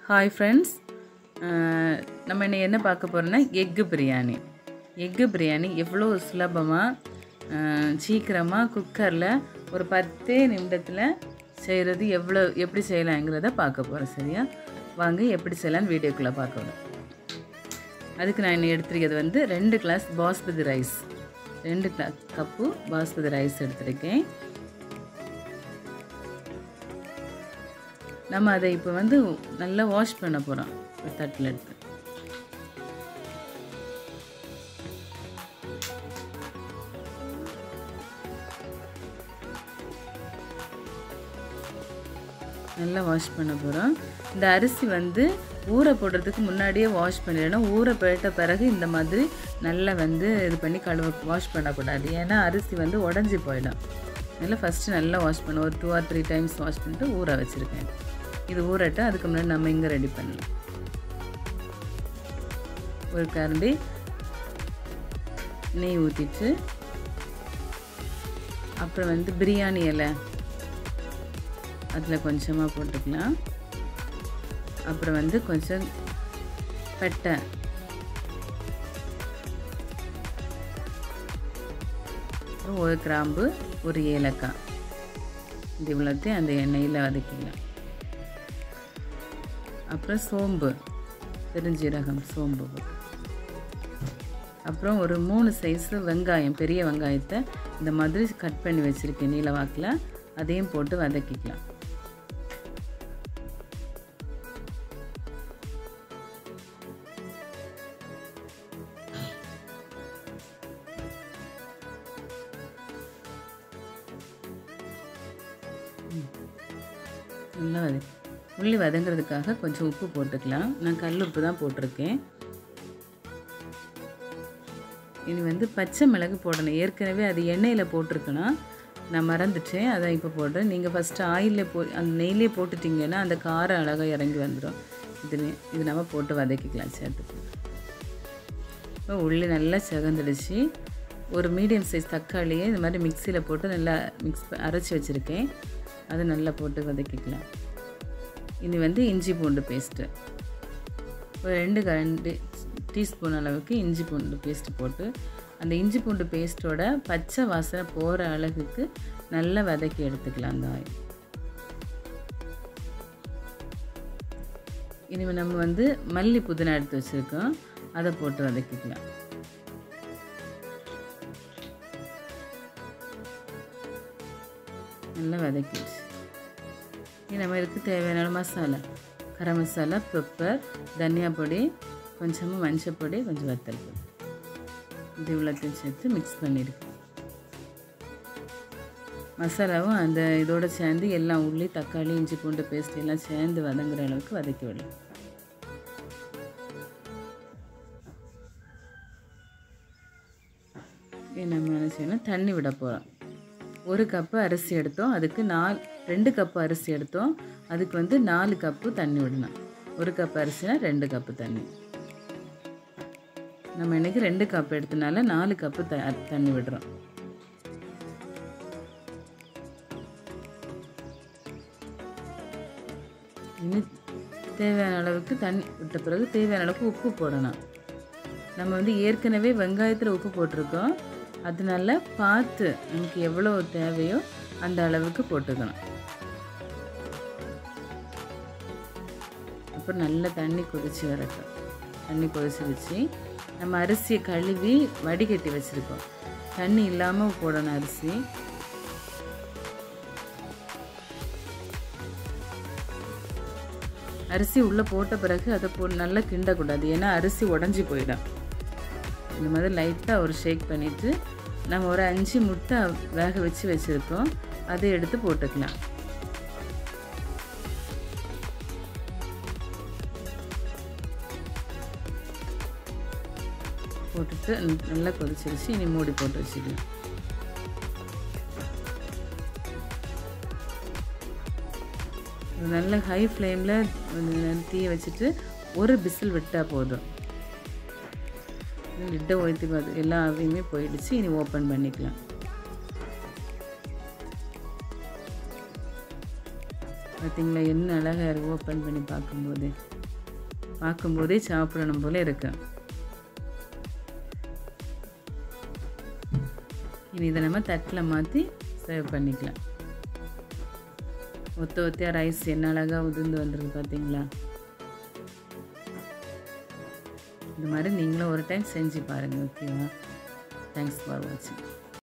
hi friends நம்ம இன்னைக்கு என்ன பார்க்க போகிறோன்னா எக்கு பிரியாணி எக்கு பிரியாணி எவ்வளோ சுலபமாக சீக்கிரமாக குக்கரில் ஒரு பத்தே நிமிடத்தில் செய்கிறது எவ்வளோ எப்படி செய்யலாங்கிறத பார்க்க போகிறோம் சரியா வாங்க எப்படி செய்யலாம்னு வீடியோக்குள்ளே பார்க்கணும் அதுக்கு நான் இன்னும் எடுத்திருக்கிறது வந்து ரெண்டு கிளாஸ் பாஸ்மதி ரைஸ் ரெண்டு கிளா கப்பு பாஸ்மதி ரைஸ் எடுத்திருக்கேன் நம்ம அதை இப்போ வந்து நல்லா வாஷ் பண்ண போகிறோம் ஒரு தட்டில் எடுத்து நல்லா வாஷ் பண்ண போகிறோம் இந்த அரிசி வந்து ஊற போடுறதுக்கு முன்னாடியே வாஷ் பண்ணிடணும் ஊற போயிட்ட பிறகு இந்த மாதிரி நல்லா வந்து இது பண்ணி கழுவ வாஷ் பண்ணக்கூடாது ஏன்னா அரிசி வந்து உடஞ்சி போயிடும் அதனால் ஃபஸ்ட்டு நல்லா வாஷ் பண்ண ஒரு two or three times wash பண்ணிட்டு ஊற வச்சுருக்கேன் இது ஊறட்டு அதுக்கு முன்னாடி நம்ம இங்கே ரெடி பண்ணலாம் ஒரு கரண்டி நெய் ஊற்றிட்டு அப்புறம் வந்து பிரியாணி இலை அதில் கொஞ்சமாக போட்டுக்கலாம் அப்புறம் வந்து கொஞ்சம் பட்டை அப்புறம் ஒரு கிராம்பு ஒரு ஏலக்காய் இது இவ்வளோத்தையும் அந்த எண்ணெயில் வதக்கிக்கலாம் அப்புறம் சோம்பு பெருஞ்சீரகம் சோம்பு அப்புறம் ஒரு மூணு சைஸு வெங்காயம் பெரிய வெங்காயத்தை இந்த மாதிரி கட் பண்ணி வச்சுருக்கேன் நீல வாக்கில் அதையும் போட்டு வதக்கிக்கலாம் நல்லா வதக்கி உள்ளி வதங்கிறதுக்காக கொஞ்சம் உப்பு போட்டுக்கலாம் நான் கல் உப்பு தான் போட்டிருக்கேன் இனி வந்து பச்சை மிளகு போடணும் ஏற்கனவே அது எண்ணெயில் போட்டிருக்கணும் நான் மறந்துட்டேன் அதை இப்போ போடுறேன் நீங்கள் ஃபஸ்ட்டு ஆயிலில் போ அந்த நெய்லேயே போட்டுட்டிங்கன்னா அந்த காரம் அழகாக இறங்கி வந்துடும் இது இது நம்ம போட்டு வதக்கிக்கலாம் சேர்த்து இப்போ உள்ளி நல்லா செகந்துடுச்சு ஒரு மீடியம் சைஸ் தக்காளியை இந்த மாதிரி மிக்சியில் போட்டு நல்லா மிக்ஸ் அரைச்சி வச்சுருக்கேன் அதை நல்லா போட்டு வதக்கிக்கலாம் இனி வந்து இஞ்சி பூண்டு பேஸ்ட்டு ஒரு ரெண்டு ரெண்டு டீஸ்பூன் அளவுக்கு இஞ்சி பூண்டு பேஸ்ட்டு போட்டு அந்த இஞ்சி பூண்டு பேஸ்ட்டோட பச்சை வாசனை போகிற அளவுக்கு நல்லா வதக்கி எடுத்துக்கலாம் அந்த ஆயில் இனிமேல் நம்ம வந்து மல்லி புதினா எடுத்து வச்சுருக்கோம் அதை போட்டு வதக்கிக்கலாம் நல்லா வதக்கிடுச்சு இது நம்ம இதுக்கு தேவையான மசாலா கரம் மசாலா பெப்பர் தனியா பொடி கொஞ்சமாக மஞ்சள் பொடி கொஞ்சம் வத்தல் பொடி இது இவ்வளோத்தையும் சேர்த்து மிக்ஸ் பண்ணியிருக்கு மசாலாவும் அந்த இதோடு சேர்ந்து எல்லாம் உள்ளி தக்காளி இஞ்சி பூண்டு பேஸ்ட் எல்லாம் சேர்ந்து வதங்குற அளவுக்கு வதக்கி விடலாம் நம்ம என்ன செய்யணும் தண்ணி விட போகிறோம் ஒரு கப்பு அரிசி எடுத்தோம் அதுக்கு நாலு ரெண்டு கப்பு அரிசி எடுத்தோம் அதுக்கு வந்து நாலு கப்பு தண்ணி விடணும் ஒரு கப்பு அரிசினா ரெண்டு கப்பு தண்ணி நம்ம இன்றைக்கி ரெண்டு கப் எடுத்தனால நாலு கப்பு த தண்ணி விடுறோம் இன்னும் தேவையான அளவுக்கு தண்ணி விட்ட பிறகு தேவையான அளவுக்கு உப்பு போடணும் நம்ம வந்து ஏற்கனவே வெங்காயத்தில் உப்பு போட்டிருக்கோம் அதனால பார்த்து நமக்கு எவ்வளோ தேவையோ அந்த அளவுக்கு போட்டுக்கணும் அப்புறம் நல்லா தண்ணி கொதித்து வரட்டும் தண்ணி கொதிச்சு வச்சு நம்ம அரிசியை கழுவி வடிகட்டி வச்சுருக்கோம் தண்ணி இல்லாமல் போடணும் அரிசி அரிசி உள்ளே போட்ட பிறகு அதை போ நல்லா கிண்டக்கூடாது ஏன்னா அரிசி உடஞ்சி போயிடும் இந்த மாதிரி லைட்டாக ஒரு ஷேக் பண்ணிவிட்டு நம்ம ஒரு அஞ்சு முட்டை வேக வச்சு வச்சுருக்கோம் அதை எடுத்து போட்டுக்கலாம் போட்டுட்டு நல்லா கொதிச்சிருச்சு இனி மூடி போட்டு வச்சுக்கலாம் நல்ல ஹை ஃப்ளேமில் தீயை வச்சுட்டு ஒரு பிசில் விட்டால் போதும் லிட்டை ஒழித்து பார்த்து எல்லா ஆவியுமே போயிடுச்சு இனி ஓப்பன் பண்ணிக்கலாம் பார்த்தீங்களா என்ன அழகாக இருக்கு ஓப்பன் பண்ணி பார்க்கும்போதே பார்க்கும்போதே சாப்பிடணும் போல இருக்கு இனி இதை நம்ம தட்டில் மாற்றி சர்வ் பண்ணிக்கலாம் ஒத்த ஒத்தையாக ரைஸ் என்ன அழகாக உதிர்ந்து வந்துருக்கு பார்த்தீங்களா இந்த மாதிரி நீங்களும் ஒரு டைம் செஞ்சு பாருங்கள் ஓகேவா தேங்க்ஸ் ஃபார் வாட்சிங்